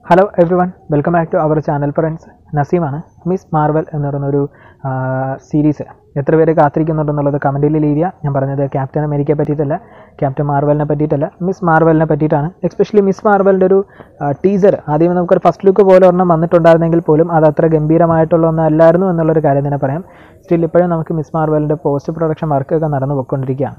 Hello everyone welcome back to our channel friends നസീമാണ് Miss Marvel എന്ന് പറയുന്നൊരു series എത്ര പേര് കാത്തിരിക്കുന്നുണ്ടെന്നുള്ളത് കമൻറ്റിൽ ലീവ് ചെയ്യുക ഞാൻ പറഞ്ഞത് ക്യാപ്റ്റൻ അമേരിക്കയെ പറ്റിയിട്ടല്ല ക്യാപ്റ്റൻ മാർവലിനെ പറ്റിയിട്ടല്ല മിസ് മാർവലിനെ പറ്റിയിട്ടാണ് എസ്പെഷ്യലി മിസ് മാർവലിൻ്റെ ഒരു ടീസർ ആദ്യം നമുക്കൊരു ഫസ്റ്റ് ലുക്ക് പോലെ ഒരെണ്ണം വന്നിട്ടുണ്ടായിരുന്നെങ്കിൽ പോലും അത് അത്ര ഗംഭീരമായിട്ടുള്ള ഒന്നല്ലായിരുന്നു എന്നുള്ളൊരു കാര്യം തന്നെ പറയാം സ്റ്റിൽ ഇപ്പോഴും നമുക്ക് മിസ് മാർവലിൻ്റെ പോസ്റ്റ് പ്രൊഡക്ഷൻ വർക്കൊക്കെ നടന്നു പോയിക്കൊണ്ടിരിക്കുകയാണ്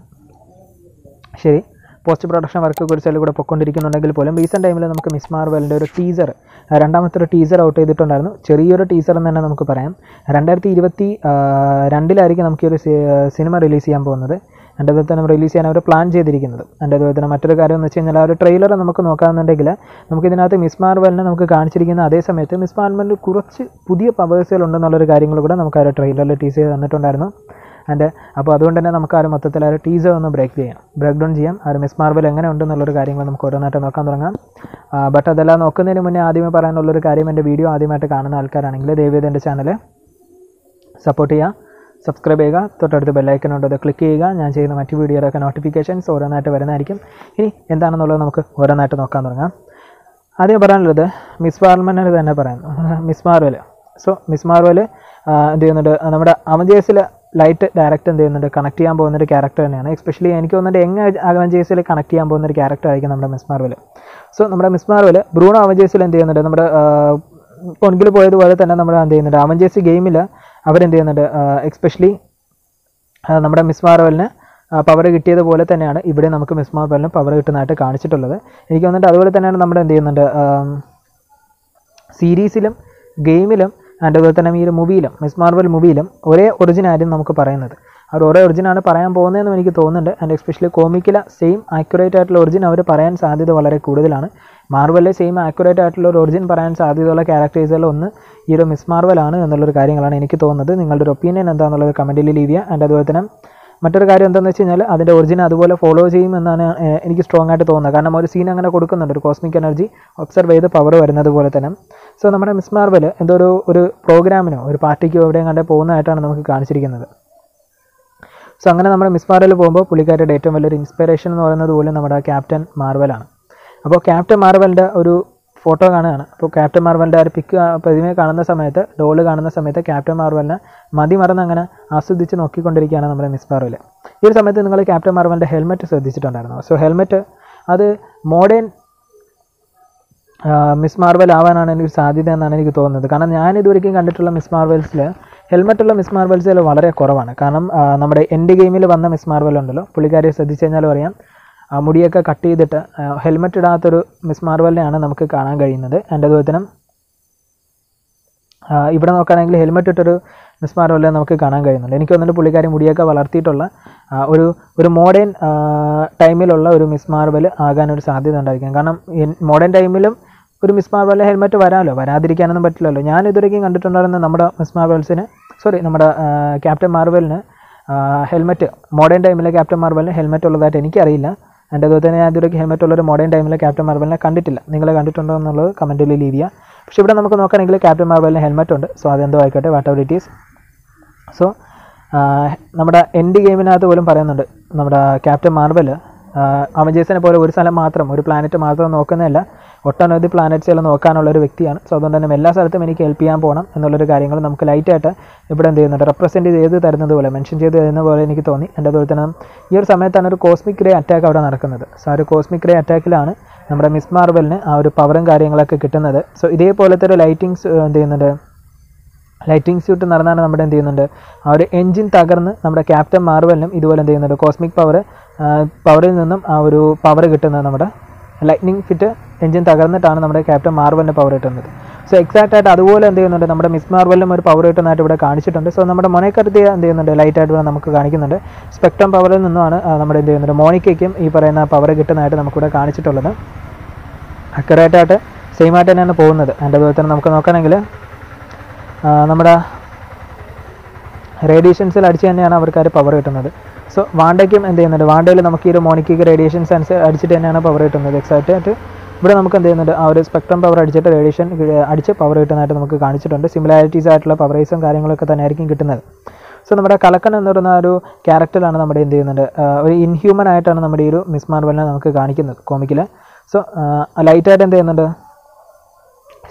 ശരി പോസ്റ്റ് പ്രൊഡക്ഷൻ വർക്ക് ഒരു സൈഡിൽ കൂടെ പൊയ്ക്കൊണ്ടിരിക്കുന്നുണ്ടെങ്കിൽ പോലും റീസെൻറ്റ് ടൈമിൽ നമുക്ക് മിസ് മാർവലിൻ്റെ ഒരു ടീസർ രണ്ടാമത്തെ ഒരു ടീസർ ഔട്ട് ചെയ്തിട്ടുണ്ടായിരുന്നു ചെറിയൊരു ടീസർ എന്ന് തന്നെ നമുക്ക് പറയാം രണ്ടായിരത്തി ഇരുപത്തി രണ്ടിലായിരിക്കും നമുക്ക് ഈ ഒരു സിനിമ റിലീസ് ചെയ്യാൻ പോകുന്നത് എൻ്റെ അതുപോലെ തന്നെ റിലീസ് ചെയ്യാൻ അവർ പ്ലാൻ ചെയ്തിരിക്കുന്നത് എൻ്റെ അതുപോലെ തന്നെ മറ്റൊരു കാര്യം എന്ന് വെച്ച് കഴിഞ്ഞാൽ ആ ഒരു ട്രെയിലർ നമുക്ക് നോക്കാമെന്നുണ്ടെങ്കിൽ നമുക്ക് ഇതിനകത്ത് മിസ് മാർവലിനെ നമുക്ക് കാണിച്ചിരിക്കുന്ന അതേ സമയത്ത് മിസ് മാർവലിൻ്റെ കുറച്ച് പുതിയ പവേഴ്സുകൾ ഉണ്ടെന്നുള്ളൊരു കാര്യങ്ങൾ കൂടെ നമുക്ക് ആ ഒരു ട്രെയിലറിൽ ടീസ് ചെയ്ത് തന്നിട്ടുണ്ടായിരുന്നു ആൻഡ് അപ്പോൾ അതുകൊണ്ട് തന്നെ നമുക്ക് ആ ഒരു മൊത്തത്തിൽ ആ ഒരു ടീസർ ഒന്ന് ബ്രേക്ക് ചെയ്യാം ബ്രേക്ക് ഡൗൺ ചെയ്യാം ആ ഒരു മിസ് മാർബൽ എങ്ങനെ ഉണ്ടെന്നുള്ളൊരു കാര്യങ്ങൾ നമുക്ക് ഓരോന്നായിട്ട് നോക്കാൻ തുടങ്ങാം ബട്ട് അതെല്ലാം നോക്കുന്നതിന് മുന്നേ ആദ്യമേ പറയാനുള്ളൊരു കാര്യം എൻ്റെ വീഡിയോ ആദ്യമായിട്ട് കാണുന്ന ആൾക്കാരാണെങ്കിൽ ദയവേദ എൻ്റെ ചാനൽ സപ്പോർട്ട് ചെയ്യുക സബ്സ്ക്രൈബ് ചെയ്യുക തൊട്ടടുത്ത് ബെല്ലൈക്കൺ ഉണ്ട് അത് ക്ലിക്ക് ചെയ്യുക ഞാൻ ചെയ്യുന്ന മറ്റ് വീഡിയോയുടെയൊക്കെ നോട്ടിഫിക്കേഷൻസ് ഓരോന്നായിട്ട് വരുന്നതായിരിക്കും ഇനി എന്താണെന്നുള്ളത് നമുക്ക് ഓരോന്നായിട്ട് നോക്കാൻ തുടങ്ങാം ആദ്യം പറയാനുള്ളത് മിസ് മാർമനെ തന്നെ പറയാം Miss Marvel so Miss Marvel എന്ത് ചെയ്യുന്നുണ്ട് നമ്മുടെ അവഞ്ചേഴ്സിൽ ലൈറ്റ് ഡയറക്റ്റ് എന്ത് ചെയ്യുന്നുണ്ട് കണക്ട് ചെയ്യാൻ പോകുന്ന ഒരു ക്യാരക്ടർ തന്നെയാണ് എസ്പെഷ്യലി എനിക്ക് തോന്നുന്നുണ്ട് യങ് അവഞ്ചേഴ്സിൽ കണക്ട് ചെയ്യാൻ പോകുന്ന ഒരു ക്യാരക്ടർ ആയിരിക്കും നമ്മുടെ മിസ് മാർവൽ സോ നമ്മുടെ മിസ് മാർവൽ ബ്രൂണോ അവഞ്ചേഴ്സിൽ എന്ത് ചെയ്യുന്നുണ്ട് നമ്മുടെ പൊൻകിൽ പോയതുപോലെ തന്നെ നമ്മൾ എന്ത് ചെയ്യുന്നുണ്ട് അവഞ്ചേഴ്സ് ഗെയിമിൽ അവരെന്ത് ചെയ്യുന്നുണ്ട് എക്സ്പെഷ്യലി നമ്മുടെ മിസ് മാർവലിന് പവർ കിട്ടിയതുപോലെ തന്നെയാണ് ഇവിടെ നമുക്ക് മിസ് മാർവലിന് പവർ കിട്ടുന്നതായിട്ട് കാണിച്ചിട്ടുള്ളത് എനിക്ക് തോന്നുന്നുണ്ട് അതുപോലെ തന്നെയാണ് നമ്മുടെ എന്ത് ചെയ്യുന്നുണ്ട് സീരീസിലും ഗെയിമിലും ആൻഡ് അതുപോലെ തന്നെ ഈ ഒരു മൂവിയിലും മിസ് മാർവൽ മൂവിയിലും ഒരേ ഒറിജിൻ ആയിരുന്നു നമുക്ക് പറയുന്നത് അവർ ഒരേ ഒറിജിനാണ് പറയാൻ പോകുന്നതെന്നും എനിക്ക് തോന്നുന്നുണ്ട് ആൻഡ് എസ്പെഷ്യലി കോമിക്കിലെ സെയിം ആക്യുറേറ്റ് ആയിട്ടുള്ള ഒറിജിൻ അവർ പറയാൻ സാധ്യത വളരെ കൂടുതലാണ് മാർവലിലെ സെയിം ആക്യുറേറ്റ് ആയിട്ടുള്ള ഒരു ഒറിജിൻ പറയാൻ സാധ്യതയുള്ള ക്യാരക്ടേഴ്സുകൾ ഒന്ന് ഈ ഒരു മിസ് മാർവലാണ് എന്നുള്ളൊരു കാര്യങ്ങളാണ് എനിക്ക് തോന്നുന്നത് നിങ്ങളുടെ ഒരു ഒപ്പീനിയൻ എന്താണെന്നുള്ളത് കമൻറ്റിൽ ലീവ് ചെയ്യുക ആൻഡ് അതുപോലെ തന്നെ മറ്റൊരു കാര്യം എന്താണെന്ന് വെച്ച് കഴിഞ്ഞാൽ അതിൻ്റെ ഒറിജിൻ അതുപോലെ ഫോളോ ചെയ്യുമെന്നാണ് എനിക്ക് സ്ട്രോങ് ആയിട്ട് തോന്നുന്നത് കാരണം ഒരു സീൻ അങ്ങനെ കൊടുക്കുന്നുണ്ട് ഒരു കോസ്മിക് എനർജി ഒബ്സർവ് ചെയ്ത് പവർ വരുന്നത് പോലെ തന്നെ സോ നമ്മുടെ മിസ് മാർവൽ എന്തോ ഒരു ഒരു പ്രോഗ്രാമിനോ ഒരു പാർട്ടിക്കോ എവിടെയും കണ്ടേ പോകുന്നതായിട്ടാണ് നമുക്ക് കാണിച്ചിരിക്കുന്നത് സോ അങ്ങനെ നമ്മുടെ മിസ് മാർവൽ പോകുമ്പോൾ പുള്ളിക്കാരുടെ ഏറ്റവും വലിയൊരു ഇൻസ്പിറേഷൻ എന്ന് പറയുന്നത് പോലും നമ്മുടെ ക്യാപ്റ്റൻ മാർവലാണ് അപ്പോൾ ക്യാപ്റ്റൻ മാർവലിൻ്റെ ഒരു ഫോട്ടോ കാണുകയാണ് അപ്പോൾ ക്യാപ്റ്റൻ മാർവലിൻ്റെ ഒരു പിക്ക് പ്രതിമയെ കാണുന്ന സമയത്ത് ഡോള് കാണുന്ന സമയത്ത് ക്യാപ്റ്റൻ മാർവലിനെ മതി മറന്ന് അങ്ങനെ ആസ്വദിച്ച് നോക്കിക്കൊണ്ടിരിക്കുകയാണ് നമ്മുടെ മിസ് മാർവൽ ഈ ഒരു സമയത്ത് നിങ്ങൾ ക്യാപ്റ്റൻ മാർവലിൻ്റെ ഹെൽമെറ്റ് ശ്രദ്ധിച്ചിട്ടുണ്ടായിരുന്നു സോ ഹെൽമെറ്റ് അത് മോഡേൺ മിസ് മാർവൽ ആവാനാണ് എനിക്ക് സാധ്യത എന്നാണ് എനിക്ക് തോന്നുന്നത് കാരണം ഞാൻ ഇതുവരെയും കണ്ടിട്ടുള്ള മിസ് മാർവൽസിൽ ഹെൽമെറ്റുള്ള മിസ് മാർവൽസിൽ വളരെ കുറവാണ് കാരണം നമ്മുടെ എൻ്റെ ഗെയിമിൽ വന്ന മിസ് മാർവൽ ഉണ്ടല്ലോ പുള്ളിക്കാരെ ശ്രദ്ധിച്ചു കഴിഞ്ഞാൽ അറിയാം മുടിയൊക്കെ കട്ട് ചെയ്തിട്ട് ഹെൽമെറ്റ് ഇടാത്തൊരു മിസ് മാർവലിനെയാണ് നമുക്ക് കാണാൻ കഴിയുന്നത് എൻ്റെ അതുപോലെ തന്നെ ഇവിടെ നോക്കുകയാണെങ്കിൽ ഹെൽമെറ്റ് ഇട്ടൊരു മിസ് മാർവലിനെ നമുക്ക് കാണാൻ കഴിയുന്നുണ്ട് എനിക്ക് തോന്നുന്നുണ്ട് പുള്ളിക്കാരി മുടിയൊക്കെ വളർത്തിയിട്ടുള്ള ഒരു ഒരു മോഡേൺ ടൈമിലുള്ള ഒരു മിസ് മാർവൽ ആകാൻ ഒരു സാധ്യത ഉണ്ടായിരിക്കും കാരണം മോഡേൺ ടൈമിലും ഒരു മിസ് മാർവലിലെ ഹെൽമെറ്റ് വരാമല്ലോ വരാതിരിക്കാനൊന്നും പറ്റില്ലല്ലോ ഞാൻ ഇതുവരെയും കണ്ടിട്ടുണ്ടായിരുന്ന നമ്മുടെ മിസ് മാർവൽസിന് സോറി നമ്മുടെ ക്യാപ്റ്റൻ മാർവലിന് ഹെൽമെറ്റ് മോഡേൺ ടൈമിലെ ക്യാപ്റ്റൻ മാർവലിന് ഹെൽമെറ്റ് ഉള്ളതായിട്ട് എനിക്കറിയില്ല എൻ്റെ അതുപോലെ തന്നെ ഞാൻ ഇതുവരെ ഹെൽമെറ്റ് ഉള്ളൊരു മോഡേൺ ടൈമിലെ ക്യാപ്റ്റൻ മാർവലിനെ കണ്ടിട്ടില്ല നിങ്ങൾ കണ്ടിട്ടുണ്ടോ എന്നുള്ളത് കമൻറ്റിൽ ലീവ് ചെയ്യുക പക്ഷേ ഇവിടെ നമുക്ക് നോക്കുകയാണെങ്കിൽ ക്യാപ്റ്റൻ മാർവലിന് ഹെൽമെറ്റ് ഉണ്ട് സോ അതെന്തോ ആയിക്കോട്ടെ whatever it is so നമ്മുടെ എൻഡ് ഗെയിമിനകത്ത് പോലും പറയുന്നുണ്ട് നമ്മുടെ ക്യാപ്റ്റൻ മാർവൽ അവഞ്ചേഴ്സിനെ പോലെ ഒരു സ്ഥലം മാത്രം ഒരു പ്ലാനറ്റ് മാത്രം നോക്കുന്നതല്ല ഒട്ടനവധി പ്ലാനറ്റ്സുകൾ നോക്കാനുള്ള ഒരു വ്യക്തിയാണ് സോ അതുകൊണ്ട് തന്നെ എല്ലാ സ്ഥലത്തും എനിക്ക് ഹെൽപ്പ് ചെയ്യാൻ പോകണം എന്നുള്ളൊരു കാര്യങ്ങൾ നമുക്ക് ലൈറ്റായിട്ട് ഇവിടെ എന്ത് ചെയ്യുന്നുണ്ട് റെപ്രസെൻറ്റ് ചെയ്ത് തരുന്നത് പോലെ മെൻഷൻ ചെയ്ത് തരുന്ന പോലെ എനിക്ക് തോന്നി എൻ്റെ അതുപോലെ തന്നെ ഈ ഒരു സമയത്താണ് ഒരു കോസ്മിക് റേ അറ്റാക്ക് അവിടെ നടക്കുന്നത് സോ ആ ഒരു കോസ്മിക് റേ അറ്റാക്കിലാണ് നമ്മുടെ മിസ് മാർവലിന് ആ ഒരു പവറും കാര്യങ്ങളൊക്കെ കിട്ടുന്നത് സോ ഇതേപോലത്തെ ഒരു ലൈറ്റിങ്സ് എന്ത് ചെയ്യുന്നുണ്ട് ലൈറ്റിംഗ് സ്യൂട്ട് നടന്നാണ് നമ്മുടെ എന്ത് ചെയ്യുന്നുണ്ട് ആ ഒരു എൻജിൻ തകർന്ന് നമ്മുടെ ക്യാപ്റ്റൻ മാർവലിനും ഇതുപോലെ എന്ത് ചെയ്യുന്നുണ്ട് കോസ്മിക് പവർ പവറിൽ നിന്നും ആ ഒരു പവർ കിട്ടുന്നത് നമ്മുടെ ലൈറ്റ്നിങ് ഫിറ്റ് എൻജിൻ തകർന്നിട്ടാണ് നമ്മുടെ ക്യാപ്റ്റൻ മാർവലിന് പവർ കിട്ടുന്നത് സോ എക്സാക്റ്റ് ആയിട്ട് അതുപോലെ എന്ത് ചെയ്യുന്നുണ്ട് നമ്മുടെ മിസ് മാർവലിനും ഒരു പവർ കിട്ടുന്നതായിട്ട് ഇവിടെ കാണിച്ചിട്ടുണ്ട് സോ നമ്മുടെ മൊനക്കരുത്തി എന്ത് ചെയ്യുന്നുണ്ട് ലൈറ്റായിട്ട് ഇവിടെ നമുക്ക് കാണിക്കുന്നുണ്ട് സ്പെക്ട്രം പവറിൽ നിന്നുമാണ് നമ്മുടെ എന്ത് ചെയ്യുന്നുണ്ട് മോണിക്കയ്ക്കും ഈ പറയുന്ന പവർ കിട്ടുന്നതായിട്ട് നമുക്കിവിടെ കാണിച്ചിട്ടുള്ളത് അക്യുറേറ്റായിട്ട് സെയിം ആയിട്ട് തന്നെയാണ് പോകുന്നത് അതിൻ്റെ അതുപോലെ തന്നെ നമുക്ക് നോക്കുകയാണെങ്കിൽ നമ്മുടെ റേഡിയേഷൻസിൽ അടിച്ച് തന്നെയാണ് അവർക്ക് പവർ കിട്ടുന്നത് സോ വാണ്ടയ്ക്കും എന്ത് ചെയ്യുന്നുണ്ട് വാണ്ടയിൽ നമുക്ക് ഈ ഒരു മോണിക്കയ്ക്ക് റേഡിയേഷൻസ് അനുസരിച്ച് അടിച്ചിട്ട് തന്നെയാണ് പവർ കിട്ടുന്നത് എക്സാക്റ്റ് ആയിട്ട് ഇവിടെ നമുക്ക് എന്ത് ചെയ്യുന്നുണ്ട് ആ ഒരു സ്പെക്ട്രം പവർ അടിച്ചിട്ട് റേഡിയേഷൻ അടിച്ച് പവർ കിട്ടുന്നതായിട്ട് നമുക്ക് കാണിച്ചിട്ടുണ്ട് സിമിലാരിറ്റീസ് ആയിട്ടുള്ള പവറേസും കാര്യങ്ങളൊക്കെ തന്നെ ആയിരിക്കും കിട്ടുന്നത് സോ നമ്മുടെ കലക്കൻ എന്ന് പറയുന്ന ഒരു ക്യാരക്ടറാണ് നമ്മുടെ എന്ത് ചെയ്യുന്നുണ്ട് ഒരു ഇൻഹ്യൂമൻ ആയിട്ടാണ് നമ്മുടെ ഈ ഒരു മിസ് മാർവലിനെ നമുക്ക് കാണിക്കുന്നത് കോമിക്കിൽ സോ ലൈറ്റായിട്ട് എന്ത് ചെയ്യുന്നുണ്ട്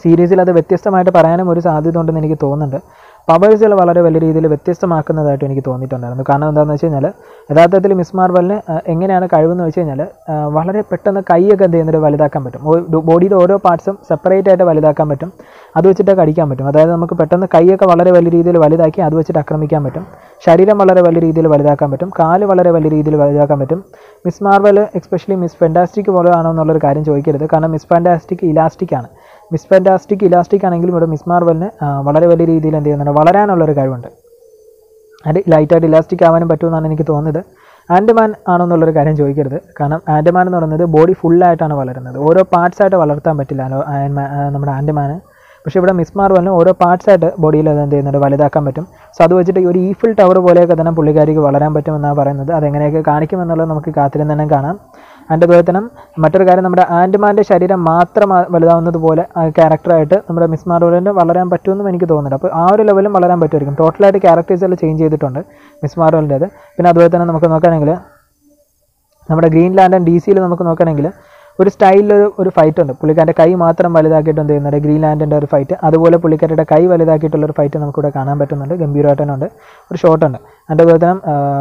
സീരീസിൽ അത് വ്യത്യസ്തമായിട്ട് പറയാനും ഒരു സാധ്യത ഉണ്ടെന്ന് എനിക്ക് തോന്നുന്നുണ്ട് പവേഴ്സിൽ വളരെ വലിയ രീതിയിൽ വ്യത്യസ്തമാക്കുന്നതായിട്ട് എനിക്ക് തോന്നിയിട്ടുണ്ടായിരുന്നു കാരണം എന്താണെന്ന് വെച്ച് കഴിഞ്ഞാൽ യഥാർത്ഥത്തിൽ മിസ് മാർവലിന് ആ, എങ്ങനെയാണ് കഴിവെന്ന് വെച്ച് കഴിഞ്ഞാൽ ആ, വളരെ പെട്ടെന്ന് കൈയൊക്കെ എന്ത് ചെയ്യുന്നത് വലുതാക്കാൻ പറ്റും ബോഡിയുടെ ഓരോ പാർട്സും സെപ്പറേറ്റ് ആയിട്ട് വലുതാക്കാൻ പറ്റും അത് വെച്ചിട്ടൊക്കെ അടിക്കാൻ പറ്റും അതായത് നമുക്ക് പെട്ടെന്ന് കൈയൊക്കെ വളരെ വലിയ രീതിയിൽ വലുതാക്കി അത് വെച്ചിട്ട് ആക്രമിക്കാൻ പറ്റും ശരീരം വളരെ വലിയ രീതിയിൽ വലുതാക്കാൻ പറ്റും കാല് വളരെ വലിയ രീതിയിൽ വലുതാക്കാൻ പറ്റും Miss Marvel especially Miss fantastic പോലെ ആണോ എന്നുള്ളൊരു കാര്യം ചോദിക്കരുത് കാരണം മിസ് ഫാൻറ്റാസ്റ്റിക് ഇലാസ്റ്റിക് ആണ് മിസ് ഫാൻറ്റാസ്റ്റിക് ഇലാസ്റ്റിക് ആണെങ്കിലും ഇവിടെ മിസ് മാർവലിന് ആ, വളരെ വലിയ രീതിയിൽ എന്ത് ചെയ്യുന്നുണ്ട് വളരാനുള്ളൊരു കഴിവുണ്ട് അത് ലൈറ്റായിട്ട് ഇലാസ്റ്റിക് ആവാനും പറ്റുമെന്നാണ് എനിക്ക് തോന്നുന്നത് ആൻഡമാൻ ആണോ എന്നുള്ളൊരു കാര്യം ചോദിക്കരുത് കാരണം ആൻഡമാൻ എന്ന് പറയുന്നത് ബോഡി ഫുള്ളായിട്ടാണ് വളരുന്നത് ഓരോ പാർട്സ് ആയിട്ട് വളർത്താൻ പറ്റില്ല ആനോ- ആൻഡ്മാ- ആ, നമ്മുടെ ആൻഡമാന് പക്ഷേ ഇവിടെ മിസ് മാർവലിന് ഓരോ പാർട്സ് ആയിട്ട് ബോഡിയിൽ അത് എന്ത് ചെയ്യുന്നുണ്ട് വലുതാക്കാൻ പറ്റും സോ അത് വെച്ചിട്ട് ഈ ഒരു ഈഫിൽ ടവർ പോലെയൊക്കെ തന്നെ പുള്ളിക്കാരിക്ക് വളരാൻ പറ്റുമെന്നാണ് പറയുന്നത് അതെങ്ങനെയൊക്കെ കാണിക്കുമെന്നുള്ളത് നമുക്ക് കാത്തിരുന്ന് തന്നെ കാണാം അതിൻ്റെ അതുപോലെ തന്നെ മറ്റൊരു കാര്യം നമ്മുടെ ആൻഡ്മാൻ്റെ ശരീരം മാത്രം ആ- വലുതാവുന്നത് പോലെ ആ ക്യാരക്ടറായിട്ട് നമ്മുടെ മിസ് മാർവലിന് വളരാൻ പറ്റുമെന്നും എനിക്ക് തോന്നുന്നുണ്ട് അപ്പോൾ ആ ഒരു ലെവലും വളരാൻ പറ്റുമായിരിക്കും ടോട്ടലായിട്ട് ക്യാരക്ടേഴ്സ് എല്ലാം ചേഞ്ച് ചെയ്തിട്ടുണ്ട് മിസ് മാർവലിൻ്റെത് പിന്നെ അതുപോലെ തന്നെ നമുക്ക് നോക്കുകയാണെങ്കിൽ നമ്മുടെ ഗ്രീൻ ലാൻഡ് ഡി സിയിൽ നമുക്ക് നോക്കുകയാണെങ്കിൽ ഒരു സ്റ്റൈലിൽ ഒരു ഒരു ഫൈറ്റ് ഉണ്ട് പുള്ളിക്കാരൻ്റെ കൈ മാത്രം വലുതാക്കിയിട്ട് എന്ത് ചെയ്യുന്നുണ്ട് ഗ്രീൻ ലാൻഡിൻ്റെ ഒരു ഫൈറ്റ് അതുപോലെ പുള്ളിക്കാരുടെ കൈ വലുതാക്കിയിട്ടുള്ള ഒരു ഫൈറ്റ് നമുക്കിവിടെ കാണാൻ പറ്റുന്നുണ്ട് ഗംഭീരമായിട്ട് തന്നെ ഉണ്ട് ഒരു ഷോട്ട് ഉണ്ട് അതിൻ്റെ അതുപോലെ തന്നെ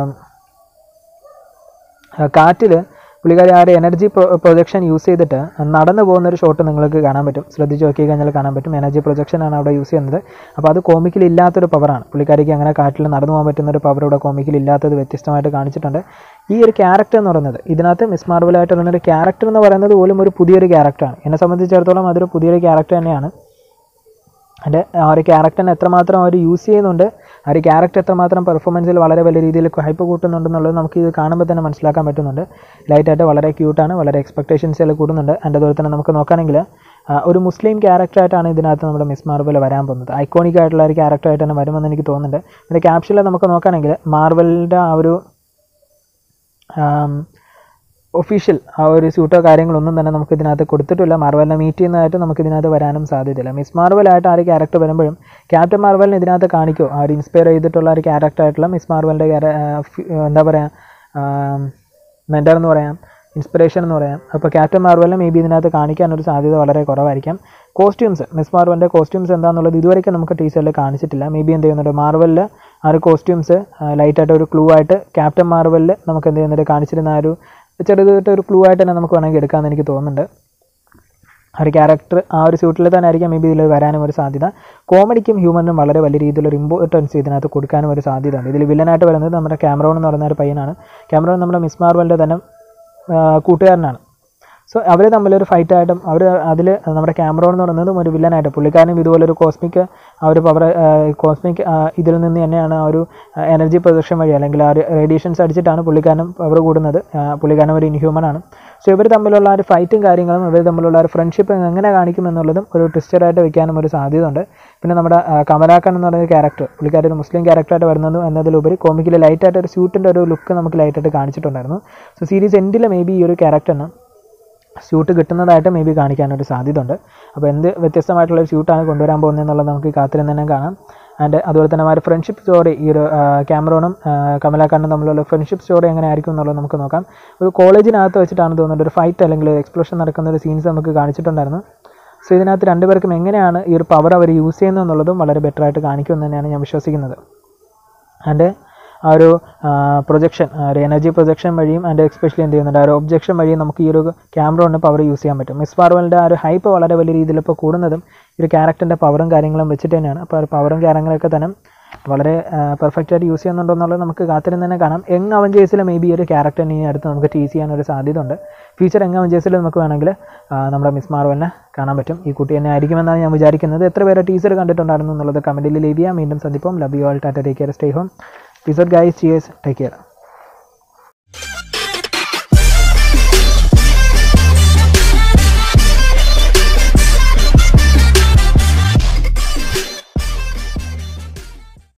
കാറ്റിൽ പുള്ളിക്കാരി ആ ഒരു എനർജി പ്രൊജക്ഷൻ യൂസ് ചെയ്തിട്ട് നടന്നു പോകുന്ന ഒരു ഷോട്ട് നിങ്ങൾക്ക് കാണാൻ പറ്റും ശ്രദ്ധിച്ച് നോക്കി കഴിഞ്ഞാൽ കാണാൻ പറ്റും എനർജി പ്രൊജക്ഷനാണ് അവിടെ യൂസ് ചെയ്യുന്നത് അപ്പോൾ അത് കോമിക്കിൽ ഇല്ലാത്തൊരു പവറാണ് പുള്ളിക്കാരിക്ക് അങ്ങനെ കാറ്റിൽ നടന്നു പോകാൻ പറ്റുന്ന ഒരു പവർ ഇവിടെ കോമിക്കിൽ ഇല്ലാത്തത് വ്യത്യസ്തമായിട്ട് കാണിച്ചിട്ടുണ്ട് ഈ ഒരു ക്യാരക്ടർ എന്ന് പറയുന്നത് ഇതിനകത്ത് മിസ് മാർബിളായിട്ടുള്ള ഒരു ക്യാരക്ടർ എന്ന് പറയുന്നത് പോലും ഒരു പുതിയൊരു ക്യാരക്ടറാണ് എന്നെ സംബന്ധിച്ചിടത്തോളം അതൊരു പുതിയൊരു ക്യാരക്ടർ തന്നെയാണ് അതിൻ്റെ ആ ഒരു ക്യാരക്ടറിനെ എത്രമാത്രം അവർ യൂസ് ചെയ്യുന്നുണ്ട് ആ ഒരു ക്യാരക്ടർ എത്രമാത്രം പെർഫോമൻസിൽ വളരെ വലിയ രീതിയിൽ ഹൈപ്പ് കൂട്ടുന്നുണ്ടെന്നുള്ളത് നമുക്ക് ഇത് കാണുമ്പോൾ തന്നെ മനസ്സിലാക്കാൻ പറ്റുന്നുണ്ട് ലൈറ്റായിട്ട് വളരെ ക്യൂട്ടാണ് വളരെ എക്സ്പെക്ടേഷൻസിൽ കൂടുന്നുണ്ട് അതിൻ്റെ അതുപോലെ തന്നെ നമുക്ക് നോക്കുകയാണെങ്കിൽ ആ, ഒരു മുസ്ലിം ക്യാരക്ടറായിട്ടാണ് ഇതിനകത്ത് നമ്മുടെ മിസ് മാർവൽ വരാൻ പോകുന്നത് ഐക്കോണിക് ആയിട്ടുള്ള ഒരു ക്യാരക്ടറായിട്ട് തന്നെ വരുമെന്ന് എനിക്ക് തോന്നുന്നുണ്ട് ഇതിൻ്റെ ക്യാപ്ഷനിൽ നമുക്ക് നോക്കുകയാണെങ്കിൽ മാർവലിൻ്റെ ആ ഒരു ഒഫീഷ്യൽ ആ ഒരു സ്യൂട്ടോ കാര്യങ്ങളൊന്നും തന്നെ നമുക്ക് ഇതിനകത്ത് കൊടുത്തിട്ടില്ല മാർവലിനെ മീറ്റ് ചെയ്യുന്നതായിട്ട് നമുക്ക് ഇതിനകത്ത് വരാനും സാധ്യതയില്ല മിസ് മാർവലായിട്ട് ആ ഒരു ക്യാരക്ടർ വരുമ്പോഴും ക്യാപ്റ്റൻ മാർവലിനെ ഇതിനകത്ത് കാണിക്കോ ആ ഒരു ഇൻസ്പയർ ചെയ്തിട്ടുള്ള ഒരു ക്യാരക്ടർ ആയിട്ടുള്ള മിസ് മാർവലിൻ്റെ എന്താ പറയുക മെൻറ്റർ എന്ന് പറയാം ഇൻസ്പിറേഷൻ എന്ന് പറയാം അപ്പോൾ ക്യാപ്റ്റൻ മാർവലിനെ മേ ബി ഇതിനകത്ത് കാണിക്കാനൊരു സാധ്യത വളരെ കുറവായിരിക്കാം കോസ്റ്റ്യൂംസ് മിസ് മാർവലിൻ്റെ കോസ്റ്റ്യൂംസ് എന്താണെന്നുള്ളത് ഇതുവരെയ്ക്കും നമുക്ക് ടീച്ചറിൽ കാണിച്ചിട്ടില്ല മേ ബി എന്ത് ചെയ്യുന്നുണ്ട് മാർവലിൽ ആ ഒരു കോസ്റ്റ്യൂംസ് ലൈറ്റായിട്ട് ഒരു ക്ലൂ ആയിട്ട് ക്യാപ്റ്റൻ മാർവലിൽ നമുക്ക് എന്ത് ചെയ്യുന്നുണ്ട് കാണിച്ചിരുന്ന ആ ഒരു ചെറുതായിട്ട് ഒരു ക്ലൂ ആയിട്ട് തന്നെ നമുക്ക് വേണമെങ്കിൽ എടുക്കാമെന്ന് എനിക്ക് തോന്നുന്നുണ്ട് ആ ഒരു ക്യാരക്ടർ ആ ഒരു സ്യൂട്ടിൽ തന്നെ ആയിരിക്കാം മേ ബി ഇതിൽ വരാനും ഒരു സാധ്യത കോമഡിക്കും ഹ്യൂമറിനും വളരെ വലിയ രീതിയിലൊരു ഇമ്പോർട്ടൻസ് ഇതിനകത്ത് കൊടുക്കാനും ഒരു സാധ്യത ഉണ്ട് ഇതിൽ വില്ലനായിട്ട് വരുന്നത് നമ്മുടെ ക്യാമറോൺ എന്ന് പറയുന്ന ഒരു പയ്യനാണ് ക്യാമറോൺ നമ്മുടെ മിസ് മാർവലിൻ്റെ തന്നെ ആ, കൂട്ടുകാരനാണ് സോ അവർ തമ്മിലൊരു ഫൈറ്റായിട്ടും അവർ അതിൽ നമ്മുടെ ക്യാമറോൺ എന്ന് പറയുന്നതും ഒരു വില്ലനായിട്ട് പുള്ളിക്കാരനും ഇതുപോലെ ഒരു കോസ്മിക് ആ ഒരു പവർ കോസ്മിക് ഇതിൽ നിന്ന് തന്നെയാണ് ആ ഒരു എനർജി പ്രൊജക്ഷൻ വഴി അല്ലെങ്കിൽ ആ ഒരു റേഡിയേഷൻസ് അടിച്ചിട്ടാണ് പുള്ളിക്കാരനും പവർ കൂടുന്നത് ആ, പുള്ളിക്കാരനും ഒരു ഇൻഹ്യൂമൻ ആണ് സോ ഇവർ തമ്മിലുള്ള ആ ഒരു ഫൈറ്റും കാര്യങ്ങളും ഇവർ തമ്മിലുള്ള ആ ഒരു ഫ്രണ്ട്ഷിപ്പ് എങ്ങനെ കാണിക്കും എന്നുള്ളതും ഒരു ട്വിസ്റ്ററായിട്ട് വെക്കാനും ഒരു സാധ്യത ഉണ്ട് പിന്നെ നമ്മുടെ ആ, കമലാക്കൻ എന്ന് പറയുന്ന ക്യാരക്ടർ പുള്ളിക്കാരൻ ഒരു മുസ്ലിം ക്യാരക്ടറായിട്ട് വരുന്നതും എന്നതിലുപരി കോമിക്കിൽ ലൈറ്റായിട്ട് ഒരു സ്യൂട്ടിൻ്റെ ഒരു ലുക്ക് നമുക്ക് ലൈറ്റായിട്ട് കാണിച്ചിട്ടുണ്ടായിരുന്നു സോ സീരീസ് എൻഡിൽ മേ ബി ഈ ഒരു ക്യാരക്ടറിന് സ്യൂട്ട് കിട്ടുന്നതായിട്ട് മേ ബി കാണിക്കാനൊരു സാധ്യത ഉണ്ട് അപ്പോൾ എന്ത് വ്യത്യസ്തമായിട്ടുള്ള ഒരു സ്യൂട്ടാണ് കൊണ്ടുവരാൻ പോകുന്നത് എന്നുള്ളത് നമുക്ക് കാത്തിരുന്ന് തന്നെ കാണാം ആൻഡ് അതുപോലെ തന്നെ ആ ഒരു ഫ്രണ്ട്ഷിപ്പ് സ്റ്റോറി ഈ ഒരു ആ, ക്യാമറോണും ആ, കമലാക്കാണ്ടും തമ്മിലുള്ള ഫ്രണ്ട്ഷിപ്പ് സ്റ്റോറി എങ്ങനെ ആയിരിക്കും എന്നുള്ളത് നമുക്ക് നോക്കാം ഒരു കോളേജിനകത്ത് വെച്ചിട്ടാണ് തോന്നുന്നത് ഒരു ഫൈറ്റ് അല്ലെങ്കിൽ ഒരു എക്സ്പ്ലോഷൻ നടക്കുന്ന ഒരു സീൻസ് നമുക്ക് കാണിച്ചിട്ടുണ്ടായിരുന്നു സോ ഇതിനകത്ത് രണ്ടുപേർക്കും എങ്ങനെയാണ് ഈ ഒരു പവർ അവർ യൂസ് ചെയ്യുന്നത് എന്നുള്ളതും വളരെ ബെറ്റർ ആയിട്ട് കാണിക്കുമെന്ന് തന്നെയാണ് ഞാൻ വിശ്വസിക്കുന്നത് ആൻഡ് ആ ഒരു പ്രൊജക്ഷൻ ഒരു എനർജി പ്രൊജക്ഷൻ വഴിയും ആൻഡ് എക്സ്പെഷ്യലി എന്ത് ചെയ്യുന്നുണ്ട് ആ ഒരു ഒബ്ജക്ഷൻ വഴിയും നമുക്ക് ഈ ഒരു ക്യാമറ കൊണ്ട് പവർ യൂസ് ചെയ്യാൻ പറ്റും മിസ് മാർവലിൻ്റെ ആ ഒരു ഹൈപ്പ് വളരെ വലിയ രീതിയിൽ ഇപ്പോൾ കൂടുന്നതും ഈ ഒരു ക്യാരക്ടറിൻ്റെ പവറും കാര്യങ്ങളും വെച്ചിട്ട് തന്നെയാണ് അപ്പോൾ ആ ഒരു പവറും കാര്യങ്ങളൊക്കെ തന്നെ വളരെ പെർഫെക്റ്റ് ആയിട്ട് യൂസ് ചെയ്യുന്നുണ്ടോ എന്നുള്ളത് നമുക്ക് കാത്തിരുന്ന് തന്നെ കാണാം യങ് അവഞ്ചേഴ്സിൽ മേ ബി ഒരു ക്യാരക്ടറിനെ ഇനി അടുത്ത് നമുക്ക് ടീസ് ചെയ്യാനൊരു സാധ്യത ഉണ്ട് ഫ്യൂച്ചർ യങ് അവഞ്ചേഴ്സിൽ നമുക്ക് വേണമെങ്കിൽ ആ, നമ്മുടെ മിസ് മാർവലിനെ കാണാൻ പറ്റും ഈ കുട്ടി തന്നെ ആയിരിക്കുമെന്നാണ് ഞാൻ വിചാരിക്കുന്നത് എത്ര പേര് ടീച്ചർ കണ്ടിട്ടുണ്ടായിരുന്നു എന്നുള്ളത് കമൻറ്റിൽ ലീവ് ചെയ്യാം വീണ്ടും സന്ദിപ്പം love you all tata take care stay home Peace out guys. Cheers. Take care.